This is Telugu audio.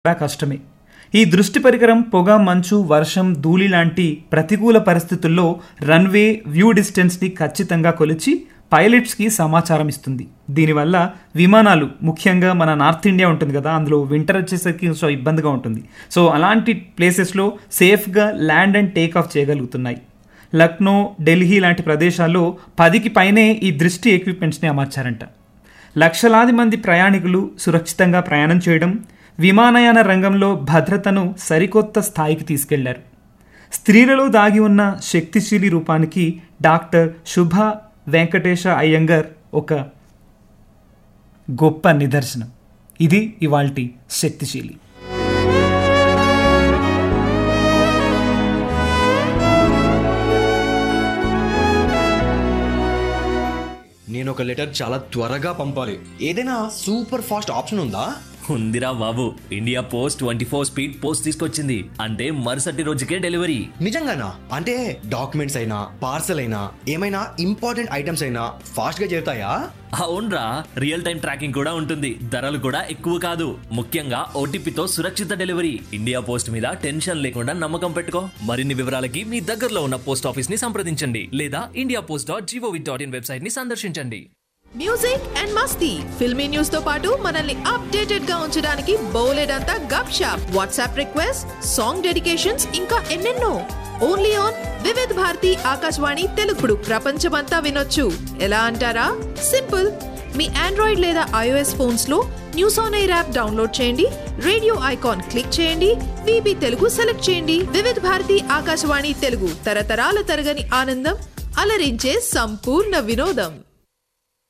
కూడా కష్టమే ఈ దృష్టి పరికరం పొగ మంచు వర్షం ధూళి లాంటి ప్రతికూల పరిస్థితుల్లో రన్వే వ్యూ డిస్టెన్స్ని ఖచ్చితంగా కొలిచి పైలట్స్కి సమాచారం ఇస్తుంది దీనివల్ల విమానాలు ముఖ్యంగా మన నార్త్ ఇండియా ఉంటుంది కదా అందులో వింటర్ వచ్చేసరికి సో ఇబ్బందిగా ఉంటుంది సో అలాంటి ప్లేసెస్లో సేఫ్గా ల్యాండ్ అండ్ టేక్ ఆఫ్ చేయగలుగుతున్నాయి లక్నో ఢిల్లీ లాంటి ప్రదేశాల్లో పదికి పైనే ఈ దృష్టి ఎక్విప్మెంట్స్ని అమర్చారంట లక్షలాది మంది ప్రయాణికులు సురక్షితంగా ప్రయాణం చేయడం విమానయాన రంగంలో భద్రతను సరికొత్త స్థాయికి తీసుకెళ్లారు స్త్రీలలో దాగి ఉన్న శక్తిశీలి రూపానికి డాక్టర్ శుభ వెంకటేశ అయ్యంగర్ ఒక గొప్ప నిదర్శనం ఇది ఇవాల్టి శక్తిశీలి నేను ఒక లెటర్ చాలా త్వరగా పంపాలి ఏదైనా సూపర్ ఫాస్ట్ ఆప్షన్ ఉందా ఉందిరా బాబు India post twenty four speed post తీసుకొచ్చింది అంటే మరుసటి రోజుకే డెలివరీ నిజంగానా అంటే డాక్యుమెంట్స్ అయినా పార్సల్ అయినా ఏమైనా ఇంపార్టెంట్ ఐటమ్స్ అయినా ఫాస్ట్ గా చేరుతాయా అవునరా రియల్ టైం ట్రాకింగ్ కూడా ఉంటుంది ధరలు కూడా ఎక్కువ కాదు ముఖ్యంగా ఓటీపీతో సురక్షిత డెలివరీ ఇండియా పోస్ట్ మీద టెన్షన్ లేకుండా నమ్మకం పెట్టుకో మరిన్ని వివరాలకి మీ దగ్గరలో ఉన్న పోస్ట్ ఆఫీస్ ని సంప్రదించండి లేదా India post dot GOV dot in website ని సందర్శించండి మ్యూజిక్ అండ్ మస్తీ ఫిల్మీ న్యూస్ తో పాటు మనల్ని అప్డేటెడ్ గా ఉంచడానికి బోలెడ్ అంతా Gup Shup WhatsApp request song dedications ఇంకా ఎన్నెన్నో ఓన్లీ ఆన్ వివిధ్ భారతి ఆకాశవాణి తెలుగుడు ప్రపంచమంతా వినొచ్చు ఎలా అంటారా సింపుల్ మీ ఆండ్రాయిడ్ లేదా ఐఓఎస్ ఫోన్స్ లో news on air app download చేయండి రేడియో ఐకాన్ క్లిక్ చేయండి విబి తెలుగు సెలెక్ట్ చేయండి వివిధ్ భారతి ఆకాశవాణి తెలుగు తరతరాల తరగని ఆనందం అలరించే సంపూర్ణ వినోదం